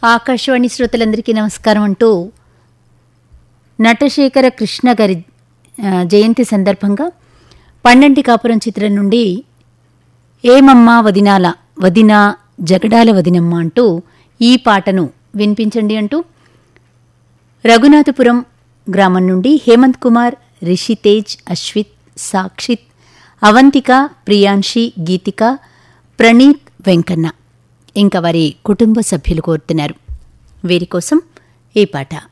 ఆకాశవాణి శ్రోతలందరికీ నమస్కారం అంటూ నటశేఖర కృష్ణ గారి ఆ, జయంతి సందర్భంగా పన్నెంటి కాపురం చిత్రం నుండి ఏమమ్మా వదినాల వదినా జగడాల వదినమ్మ అంటూ ఈ పాటను వినిపించండి అంటూ రఘునాథపురం గ్రామం నుండి హేమంత్ కుమార్ రిషితేజ్ అశ్విత్ సాక్షిత్ అవంతిక ప్రియాంషి గీతిక ప్రణీత్ వెంకన్న ఇంకా వారి కుటుంబ సభ్యులు కోరుతున్నారు వీరి కోసం ఈ పాట